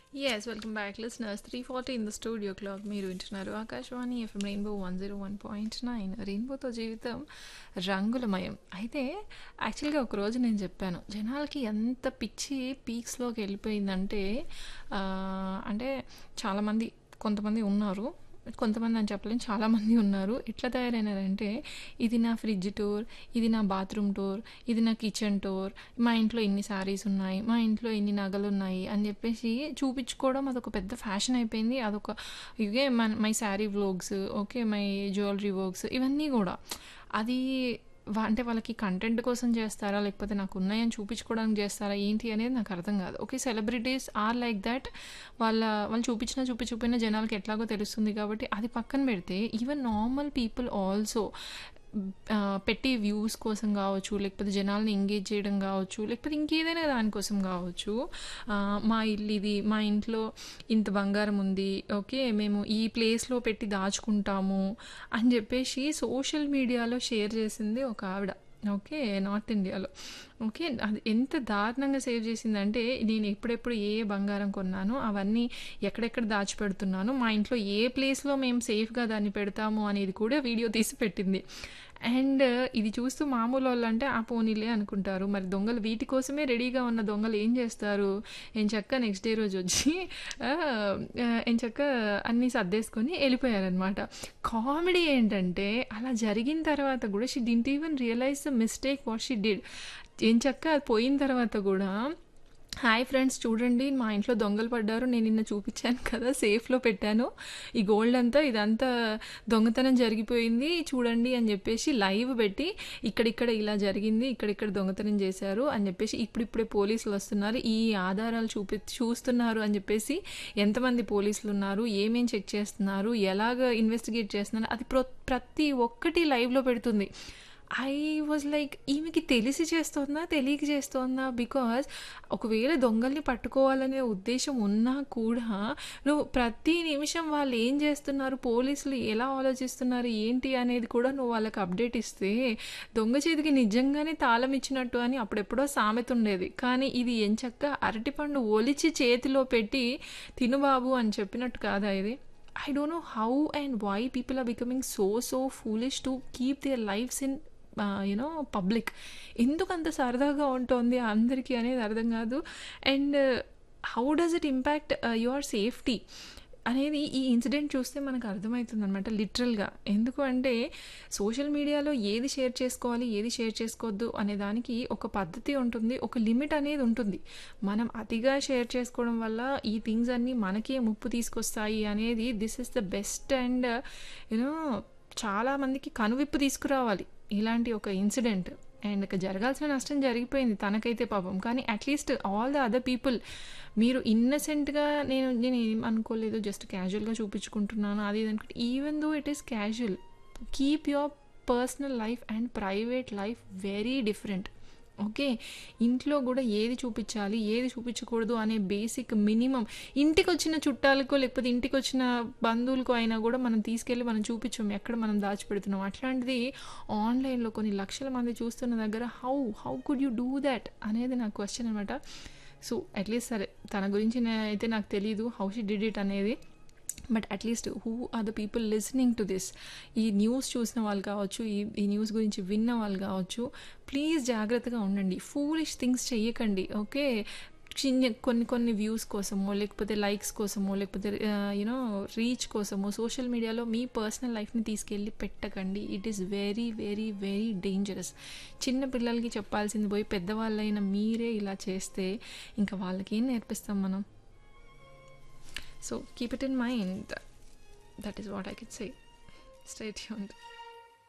Yes, welcome back, listeners. 340 in the studio clock. మీరు వింటున్నారు Akashvani FM rainbow one zero one point nine రెయిన్బోతో జీవితం రంగులమయం అయితే యాక్చువల్గా ఒక రోజు నేను చెప్పాను జనాలకి ఎంత పిచ్చి పీక్స్లోకి వెళ్ళిపోయిందంటే ఆ, అంటే చాలామంది కొంతమంది ఉన్నారు కొంతమంది అని చెప్పలేను చాలామంది ఉన్నారు ఎట్లా తయారైనారంటే ఇది నా ఫ్రిడ్జ్ టూర్ ఇది నా బాత్రూమ్ టూర్ ఇది నా కిచెన్ టూర్ మా ఇంట్లో ఇన్ని శారీస్ ఉన్నాయి మా ఇంట్లో ఇన్ని నగలు ఉన్నాయి అని చెప్పేసి చూపించుకోవడం అదొక పెద్ద ఫ్యాషన్ అయిపోయింది అదొక ఇవే మన my saree vlogs okay my jewellery works ఇవన్నీ కూడా అది వా- అంటే వాళ్ళకి కంటెంట్ కోసం చేస్తారా లేకపోతే నాకు ఉన్నాయని చూపించుకోవడానికి చేస్తారా ఏంటి అనేది నాకు అర్థం కాదు okay celebrities are like that వాళ్ళ వాళ్ళు చూపించినా చూపించకపోయినా జనాలకి ఎట్లాగో తెలుస్తుంది కాబట్టి అది పక్కన పెడితే ఈవెన్ నార్మల్ పీపుల్ ఆల్సో పెట్టి వ్యూస్ కోసం కావచ్చు లేకపోతే జనాల్ని ఎంగేజ్ చేయడం కావచ్చు లేకపోతే ఇంకేదైనా దానికోసం కావచ్చు ఆ, మా ఇల్లు ఇది మా ఇంట్లో ఇంత బంగారం ఉంది ఓకే మేము ఈ ప్లేస్లో పెట్టి దాచుకుంటాము అని చెప్పేసి సోషల్ మీడియాలో షేర్ చేసింది ఒక ఆవిడ ఓకే నార్త్ ఇండియాలో ఓకే అది ఎంత దారుణంగా సేవ్ చేసిందంటే నేను ఎప్పుడెప్పుడు ఏ ఏ బంగారం కొన్నాను అవన్నీ ఎక్కడెక్కడ దాచిపెడుతున్నాను మా ఇంట్లో ఏ ప్లేస్లో మేము సేఫ్గా దాన్ని పెడతాము అనేది కూడా వీడియో తీసి పెట్టింది అండ్ ఇది చూస్తూ మామూలు వాళ్ళు అంటే ఆ పోనీలే అనుకుంటారు మరి దొంగలు వీటి కోసమే రెడీగా ఉన్న దొంగలు ఏం చేస్తారు ఏం చక్క నెక్స్ట్ డే రోజు వచ్చి ఆ, ఆ, ఏం చక్క అన్నీ సర్దేసుకొని వెళ్ళిపోయారనమాట కామెడీ ఏంటంటే అలా జరిగిన తర్వాత కూడా she didn't even realise the mistake what she did ఏం చక్క అది పోయిన తర్వాత కూడా హాయ్ ఫ్రెండ్స్ చూడండి మా ఇంట్లో దొంగలు పడ్డారు నేను నిన్న చూపించాను కదా సేఫ్లో పెట్టాను ఈ గోల్డ్ అంతా ఇదంతా దొంగతనం జరిగిపోయింది చూడండి అని చెప్పేసి లైవ్ పెట్టి ఇక్కడిక్కడ ఇలా జరిగింది ఇక్కడిక్కడ దొంగతనం చేశారు అని చెప్పేసి ఇప్పుడిప్పుడే పోలీసులు వస్తున్నారు ఈ ఆధారాలు చూపి చూస్తున్నారు అని చెప్పేసి ఎంతమంది పోలీసులు ఉన్నారు ఏమేం చెక్ చేస్తున్నారు ఎలాగ ఇన్వెస్టిగేట్ చేస్తున్నారు అది ప్రొ ప్రతి ఒక్కటి లైవ్లో పెడుతుంది ఐ వాజ్ లైక్ ఈమెకి తెలిసి చేస్తోందా తెలియక చేస్తోందా బికాజ్ ఒకవేళ దొంగల్ని పట్టుకోవాలనే ఉద్దేశం ఉన్నా కూడా నువ్వు ప్రతి నిమిషం వాళ్ళు ఏం చేస్తున్నారు పోలీసులు ఎలా ఆలోచిస్తున్నారు ఏంటి అనేది కూడా నువ్వు వాళ్ళకి అప్డేట్ ఇస్తే దొంగ చేతికి నిజంగానే తాళం ఇచ్చినట్టు అని అప్పుడెప్పుడో సామెత ఉండేది కానీ ఇది ఎంచక్క అరటిపండు ఒలిచి చేతిలో పెట్టి తినుబాబు అని చెప్పినట్టు కాదా ఇది I don't know how and why people are becoming so so foolish to keep their lives in you know public ఎందుకు అంత సరదాగా ఉంటుంది అందరికీ అనేది అర్థం కాదు and how does it impact your safety అనేది ఈ ఇన్సిడెంట్ చూస్తే మనకు అర్థమవుతుంది అనమాట లిటరల్గా ఎందుకు అంటే సోషల్ మీడియాలో ఏది షేర్ చేసుకోవాలి ఏది షేర్ చేసుకోవద్దు అనే దానికి ఒక పద్ధతి ఉంటుంది ఒక లిమిట్ అనేది ఉంటుంది మనం అతిగా షేర్ చేసుకోవడం వల్ల ఈ థింగ్స్ అన్నీ మనకే ముప్పు తీసుకొస్తాయి అనేది this is the best and you know చాలా మందికి కనువిప్పు తీసుకురావాలి ఇలాంటి ఒక ఇన్సిడెంట్ అండ్ ఇక జరగాల్సిన నష్టం జరిగిపోయింది తనకైతే పాపం కానీ at least all the other people మీరు ఇన్నసెంట్గా నేను నేను ఏం అనుకోలేదు జస్ట్ క్యాజువల్గా చూపించుకుంటున్నాను అది ఇది అనుకుంటే even though it is casual keep your personal life and private life very different okay ఇంట్లో కూడా ఏది చూపించాలి ఏది చూపించకూడదు అనే బేసిక్ మినిమం ఇంటికి వచ్చిన చుట్టాలకో లేకపోతే ఇంటికి వచ్చిన బంధువులకో అయినా కూడా మనం తీసుకెళ్ళి మనం చూపించాం ఎక్కడ మనం దాచిపెడుతున్నాం అట్లాంటిది ఆన్లైన్లో కొన్ని లక్షల మంది చూస్తున్న దగ్గర how how could you do that అనేది నా క్వశ్చన్ అనమాట సో అట్లీస్ట్ సరే తన గురించి నే- అయితే నాకు తెలియదు హౌ షీ డిడ్ ఇట్ అనేది but at least who are the people listening to this ఈ న్యూస్ చూసిన వాళ్ళు కావచ్చు ఈ ఈ న్యూస్ గురించి విన్న వాళ్ళు కావచ్చు ప్లీజ్ జాగ్రత్తగా ఉండండి ఫూలిష్ థింగ్స్ చెయ్యకండి ఓకే చిన్న కొన్ని కొన్ని వ్యూస్ కోసమో లేకపోతే లైక్స్ కోసమో లేకపోతే యూనో రీచ్ కోసమో సోషల్ మీడియాలో మీ పర్సనల్ లైఫ్ని తీసుకెళ్ళి పెట్టకండి it is very very very dangerous చిన్న పిల్లలకి చెప్పాల్సింది పోయి పెద్దవాళ్ళైన మీరే ఇలా చేస్తే ఇంకా వాళ్ళకి ఏం నేర్పిస్తాం మనం So keep it in mind. That is what I could say. Stay tuned.